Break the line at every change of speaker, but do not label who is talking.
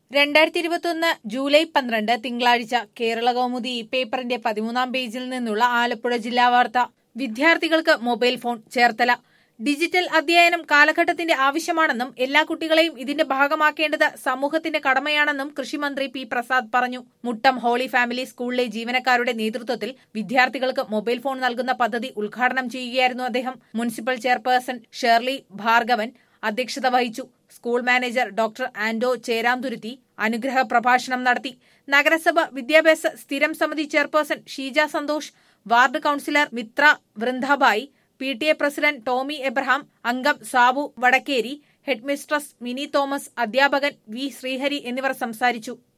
രണ്ടായിരത്തി ഇരുപത്തിയൊന്ന് ജൂലൈ പന്ത്രണ്ട് തിങ്കളാഴ്ച കേരള കൗമുദി ഈ പേപ്പറിന്റെ പതിമൂന്നാം പേജിൽ നിന്നുള്ള ആലപ്പുഴ ജില്ലാ വാർത്ത വിദ്യാർത്ഥികൾക്ക് മൊബൈൽ ഫോൺ ചേർത്തല ഡിജിറ്റൽ അധ്യയനം കാലഘട്ടത്തിന്റെ ആവശ്യമാണെന്നും എല്ലാ കുട്ടികളെയും ഇതിന്റെ ഭാഗമാക്കേണ്ടത് സമൂഹത്തിന്റെ കടമയാണെന്നും കൃഷിമന്ത്രി പി പ്രസാദ് പറഞ്ഞു മുട്ടം ഹോളി ഫാമിലി സ്കൂളിലെ ജീവനക്കാരുടെ നേതൃത്വത്തിൽ വിദ്യാർത്ഥികൾക്ക് മൊബൈൽ ഫോൺ നൽകുന്ന പദ്ധതി ഉദ്ഘാടനം ചെയ്യുകയായിരുന്നു അദ്ദേഹം മുനിസിപ്പൽ ചെയർപേഴ്സൺ ഷേർലി ഭാർഗവൻ അധ്യക്ഷത വഹിച്ചു school manager doctor Ando Cheramthuruthi അനുഗ്രഹ പ്രഭാഷണം നടത്തി നഗരസഭ വിദ്യാഭ്യാസ സ്ഥിരം സമിതി chairperson Sheeja Santhosh ward councillor Mithra Vrindabai P T A president Tommy Abraham അംഗം സാബു വടക്കേരി ഹെഡ്മിസ്ട്രസ് മിനി തോമസ് അധ്യാപകൻ വി ശ്രീഹരി എന്നിവർ സംസാരിച്ചു